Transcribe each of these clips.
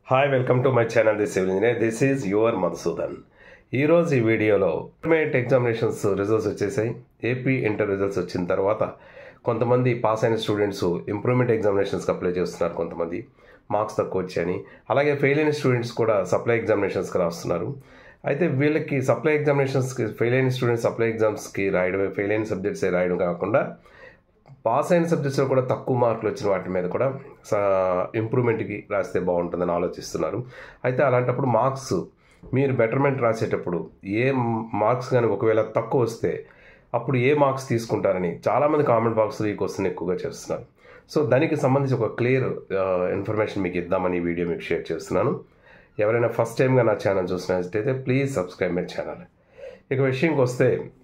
hi welcome to my channel this civil engineer this is your Madhusudan ఈరోజు ఈ వీడియోలో intermediate examinations results వచ్చేసాయి AP inter results వచ్చిన తర్వాత కొంతమంది పాస్ అయిన స్టూడెంట్స్ ఇంప్రూవ్మెంట్ ఎగ్జామినేషన్స్కి అప్లై చేస్తున్నారు కొంతమంది మార్క్స్ తక్కువ వచ్చాయని అలాగే ఫెయిల్ అయిన స్టూడెంట్స్ కూడా సప్లై ఎగ్జామినేషన్స్కి రాస్తున్నారు అయితే వీళ్ళకి సప్లై ఎగ్జామినేషన్స్కి ఫెయిల్ అయిన స్టూడెంట్స్ సప్లై ఎగ్జామ్స్కి రాయడమే ఫెయిల్ అయిన సబ్జెక్ట్స్ రాయడం కాకుండా పాస్ అయిన సబ్జెక్ట్స్లో కూడా తక్కువ మార్కులు వచ్చిన వాటి మీద కూడా ఇంప్రూవ్మెంట్కి రాస్తే బాగుంటుందని ఆలోచిస్తున్నారు అయితే అలాంటప్పుడు మార్క్స్ మీరు బెటర్మెంట్ రాసేటప్పుడు ఏ మార్క్స్ కానీ ఒకవేళ తక్కువ వస్తే అప్పుడు ఏ మార్క్స్ తీసుకుంటారని చాలామంది కామెంట్ బాక్స్లో ఈ క్వశ్చన్ ఎక్కువగా చేస్తున్నారు సో దానికి సంబంధించి ఒక క్లియర్ ఇన్ఫర్మేషన్ మీకు ఇద్దామని ఈ వీడియో మీకు షేర్ చేస్తున్నాను ఎవరైనా ఫస్ట్ టైంగా నా ఛానల్ చూసినట్లయితే ప్లీజ్ సబ్స్క్రైబ్ మై ఛానల్ ఇక విషయంకి వస్తే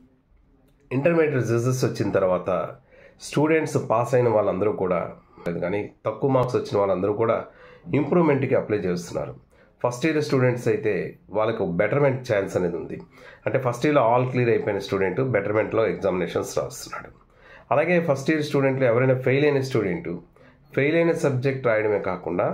ఇంటర్మీడియట్ రిజల్ట్స్ వచ్చిన తర్వాత స్టూడెంట్స్ పాస్ అయిన వాళ్ళందరూ కూడా లేదు కానీ తక్కువ మార్క్స్ వచ్చిన వాళ్ళందరూ కూడా ఇంప్రూవ్మెంట్కి అప్లై చేస్తున్నారు ఫస్ట్ ఇయర్ స్టూడెంట్స్ అయితే వాళ్ళకు బెటర్మెంట్ ఛాన్స్ అనేది ఉంది అంటే ఫస్ట్ ఇయర్లో ఆల్ క్లియర్ అయిపోయిన స్టూడెంట్ బెటర్మెంట్లో ఎగ్జామినేషన్స్ రాస్తున్నాడు అలాగే ఫస్ట్ ఇయర్ స్టూడెంట్లు ఎవరైనా ఫెయిల్ అయిన స్టూడెంట్ ఫెయిల్ అయిన సబ్జెక్ట్ రాయడమే కాకుండా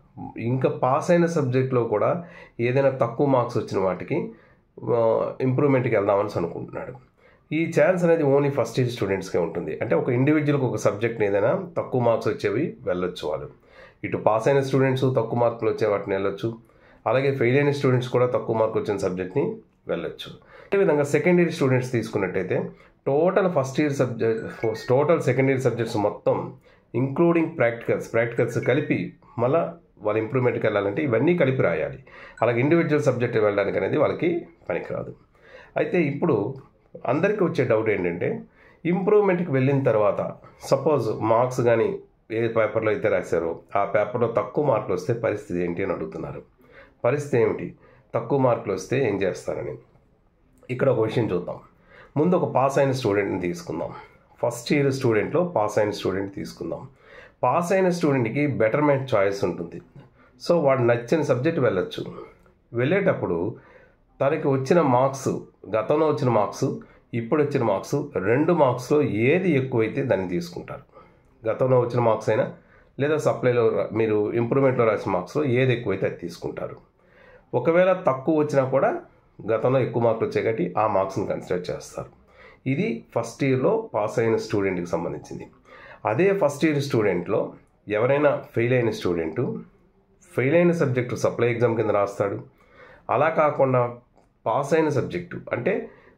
ఇంకా పాస్ అయిన సబ్జెక్ట్లో కూడా ఏదైనా తక్కువ మార్క్స్ వచ్చిన వాటికి ఇంప్రూవ్మెంట్కి వెళ్దామని అనుకుంటున్నాడు ఈ ఛాన్స్ అనేది ఓన్లీ ఫస్ట్ ఇయర్ స్టూడెంట్స్కే ఉంటుంది అంటే ఒక ఇండివిజువల్కి ఒక సబ్జెక్ట్ని ఏదైనా తక్కువ మార్క్స్ వచ్చేవి వెళ్ళొచ్చు వాళ్ళు ఇటు పాస్ అయిన స్టూడెంట్స్ తక్కువ మార్కులు వచ్చే వాటిని వెళ్ళొచ్చు అలాగే ఫెయిల్ అయిన స్టూడెంట్స్ కూడా తక్కువ మార్క్ వచ్చిన సబ్జెక్ట్ని వెళ్ళొచ్చు అదేవిధంగా సెకండ్ ఇయర్ స్టూడెంట్స్ తీసుకున్నట్టయితే total first year subject total second year subjects మొత్తం ఇంక్లూడింగ్ ప్రాక్టికల్స్ ప్రాక్టికల్స్ కలిపి మళ్ళీ వాళ్ళ ఇంప్రూవ్మెంట్కి వెళ్ళాలంటే ఇవన్నీ కలిపి రాయాలి అలాగే ఇండివిజువల్ సబ్జెక్ట్ వెళ్ళడానికి అనేది వాళ్ళకి పనికిరాదు అయితే ఇప్పుడు అందరికీ వచ్చే డౌట్ ఏంటంటే ఇంప్రూవ్మెంట్కి వెళ్ళిన తర్వాత సపోజ్ మార్క్స్ కానీ ఏ పేపర్లో అయితే రాశారో ఆ పేపర్లో తక్కువ మార్కులు వస్తే పరిస్థితి ఏంటి అని అడుగుతున్నారు పరిస్థితి ఏమిటి తక్కువ మార్కులు వస్తే ఏం చేస్తారని ఇక్కడ ఒక విషయం చూద్దాం ముందు ఒక పాస్ అయిన స్టూడెంట్ని తీసుకుందాం ఫస్ట్ ఇయర్ స్టూడెంట్లో పాస్ అయిన స్టూడెంట్ తీసుకుందాం పాస్ అయిన స్టూడెంట్కి బెటర్మెంట్ చాయిస్ ఉంటుంది సో వాడు నచ్చిన సబ్జెక్ట్ వెళ్ళొచ్చు వెళ్ళేటప్పుడు తనకి వచ్చిన మార్క్స్ గతంలో వచ్చిన మార్క్స్ ఇప్పుడు వచ్చిన మార్క్స్ రెండు మార్క్స్లో ఏది ఎక్కువైతే దాన్ని తీసుకుంటారు గతంలో వచ్చిన మార్క్స్ అయినా లేదా సప్లైలో మీరు ఇంప్రూవ్మెంట్లో రాసిన మార్క్స్లో ఏది ఎక్కువైతే అది తీసుకుంటారు ఒకవేళ తక్కువ వచ్చినా కూడా గతంలో ఎక్కువ మార్కులు వచ్చాయి కాబట్టి ఆ మార్క్స్ని కన్సిడర్ చేస్తారు ఇది ఫస్ట్ ఇయర్లో పాస్ అయిన స్టూడెంట్కి సంబంధించింది అదే ఫస్ట్ ఇయర్ స్టూడెంట్లో ఎవరైనా ఫెయిల్ అయిన స్టూడెంటు ఫెయిల్ అయిన సబ్జెక్టు సప్లై ఎగ్జామ్ కింద రాస్తాడు అలా కాకుండా పాస్ అయిన సబ్జెక్టు అంటే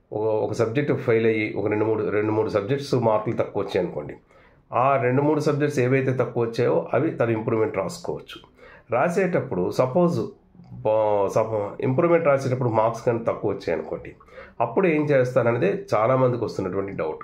ఒక సబ్జెక్టు ఫెయిల్ అయ్యి ఒక రెండు మూడు రెండు మూడు సబ్జెక్ట్స్ మార్కులు తక్కువ వచ్చాయి అనుకోండి ఆ రెండు మూడు సబ్జెక్ట్స్ ఏవైతే తక్కువ వచ్చాయో అవి తన ఇంప్రూవ్మెంట్ రాసుకోవచ్చు రాసేటప్పుడు సపోజ్ ఇంప్రూవ్మెంట్ రాసేటప్పుడు మార్క్స్ కానీ తక్కువ వచ్చాయి అనుకోండి అప్పుడు ఏం చేస్తారనేది చాలామందికి వస్తున్నటువంటి డౌట్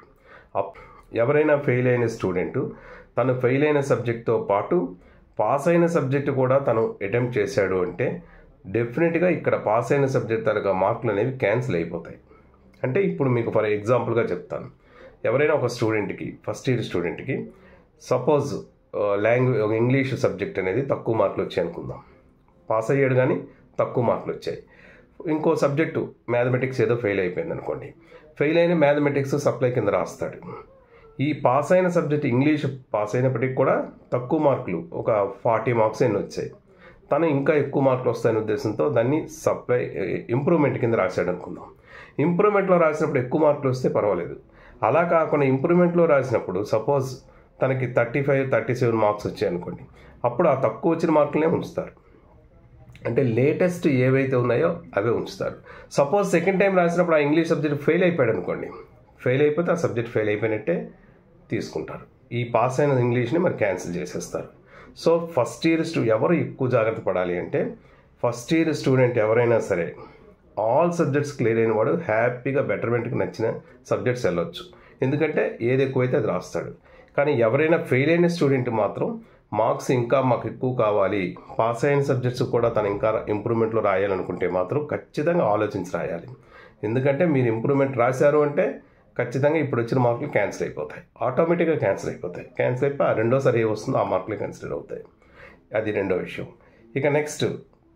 ఎవరైనా ఫెయిల్ అయిన స్టూడెంట్ తను ఫెయిల్ అయిన సబ్జెక్ట్తో పాటు పాస్ అయిన సబ్జెక్టు కూడా తను అటెంప్ట్ చేశాడు అంటే డెఫినెట్గా ఇక్కడ పాస్ అయిన సబ్జెక్ట్ తరగా మార్కులు అనేవి క్యాన్సిల్ అయిపోతాయి అంటే ఇప్పుడు మీకు ఫర్ ఎగ్జాంపుల్గా చెప్తాను ఎవరైనా ఒక స్టూడెంట్కి ఫస్ట్ ఇయర్ స్టూడెంట్కి సపోజ్ లాంగ్వేజ్ ఇంగ్లీష్ సబ్జెక్ట్ అనేది తక్కువ మార్కులు వచ్చాయి అనుకుందాం పాస్ అయ్యాడు కానీ తక్కువ మార్కులు వచ్చాయి ఇంకో సబ్జెక్టు మ్యాథమెటిక్స్ ఏదో ఫెయిల్ అయిపోయింది అనుకోండి ఫెయిల్ అయిన మ్యాథమెటిక్స్ సప్లై కింద రాస్తాడు ఈ పాస్ అయిన సబ్జెక్ట్ ఇంగ్లీష్ పాస్ అయినప్పటికీ కూడా తక్కువ మార్కులు ఒక ఫార్టీ మార్క్స్ ఎన్ని వచ్చాయి తను ఇంకా ఎక్కువ మార్కులు వస్తాయనే ఉద్దేశంతో దాన్ని సప్లై ఇంప్రూవ్మెంట్ కింద రాశాడు అనుకుందాం ఇంప్రూవ్మెంట్లో రాసినప్పుడు ఎక్కువ మార్కులు వస్తే పర్వాలేదు అలా కాకుండా ఇంప్రూవ్మెంట్లో రాసినప్పుడు సపోజ్ తనకి thirty five thirty seven marks వచ్చాయి అనుకోండి అప్పుడు ఆ తక్కువ వచ్చిన మార్కులనే ఉంచుతారు అంటే లేటెస్ట్ ఏవైతే ఉన్నాయో అవే ఉంచుతారు సపోజ్ సెకండ్ టైం రాసినప్పుడు ఆ ఇంగ్లీష్ సబ్జెక్ట్ ఫెయిల్ అయిపోయాడు అనుకోండి ఫెయిల్ అయిపోతే ఆ సబ్జెక్ట్ ఫెయిల్ అయిపోయినట్టే తీసుకుంటారు ఈ పాస్ అయిన ఇంగ్లీష్ని మరి క్యాన్సిల్ చేసేస్తారు సో ఫస్ట్ ఇయర్ స్టూ ఎవరు ఎక్కువ జాగ్రత్త పడాలి అంటే ఫస్ట్ ఇయర్ స్టూడెంట్ ఎవరైనా సరే ఆల్ సబ్జెక్ట్స్ క్లియర్ అయిన వాడు హ్యాపీగా బెటర్మెంట్కి నచ్చిన సబ్జెక్ట్స్ వెళ్ళొచ్చు ఎందుకంటే ఏది ఎక్కువైతే అది రాస్తాడు కానీ ఎవరైనా ఫెయిల్ అయిన స్టూడెంట్ మాత్రం మార్క్స్ ఇంకా మాకు ఎక్కువ కావాలి పాస్ అయిన సబ్జెక్ట్స్ కూడా తను ఇంకా ఇంప్రూవ్మెంట్లో రాయాలనుకుంటే మాత్రం ఖచ్చితంగా ఆలోచించి రాయాలి ఎందుకంటే మీరు ఇంప్రూవ్మెంట్ రాశారు అంటే ఖచ్చితంగా ఇప్పుడు వచ్చిన మార్కులు క్యాన్సిల్ అయిపోతాయి ఆటోమేటిక్గా క్యాన్సిల్ అయిపోతాయి క్యాన్సిల్ అయిపోయి ఆ రెండోసారి ఏ వస్తుందో ఆ మార్కులు కన్సిడర్ అవుతాయి అది రెండో విషయం ఇక నెక్స్ట్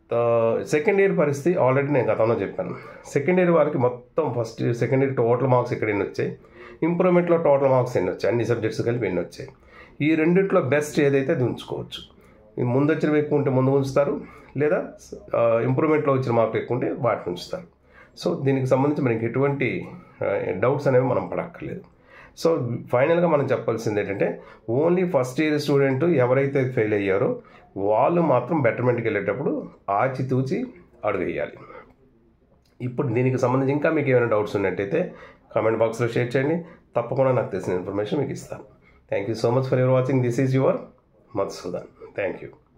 సెకండ్ ఇయర్ పరిస్థితి ఆల్రెడీ నేను గతంలో చెప్పాను సెకండ్ ఇయర్ వారికి మొత్తం first year second year total marks ఇక్కడ ఎన్ని వచ్చాయి ఇంప్రూవ్మెంట్లో టోటల్ మార్క్స్ ఎన్ని వచ్చాయి అన్ని సబ్జెక్ట్స్ కలిపి ఎన్ని వచ్చాయి ఈ రెండిట్లో బెస్ట్ ఏదైతే అది ఉంచుకోవచ్చు ఈ ముందు వచ్చినవి ఎక్కువ ఉంటే ముందు ఉంచుతారు లేదా ఇంప్రూవ్మెంట్లో వచ్చిన మార్కులు ఎక్కువ ఉంటే వాటిని ఉంచుతారు సో దీనికి సంబంధించి మనకి ఎటువంటి డౌట్స్ అనేవి మనం పడక్కర్లేదు సో ఫైనల్గా మనం చెప్పాల్సింది ఏంటంటే ఓన్లీ ఫస్ట్ ఇయర్ స్టూడెంట్ ఎవరైతే ఫెయిల్ అయ్యారో వాళ్ళు మాత్రం బెటర్మెంట్కి వెళ్ళేటప్పుడు ఆచితూచి అడుగేయాలి ఇప్పుడు దీనికి సంబంధించి ఇంకా మీకు ఏమైనా డౌట్స్ ఉన్నట్టయితే కామెంట్ బాక్స్లో షేర్ చేయండి తప్పకుండా నాకు తెలిసిన ఇన్ఫర్మేషన్ మీకు ఇస్తాను thank you so much for your watching this is your Madhusudan thank you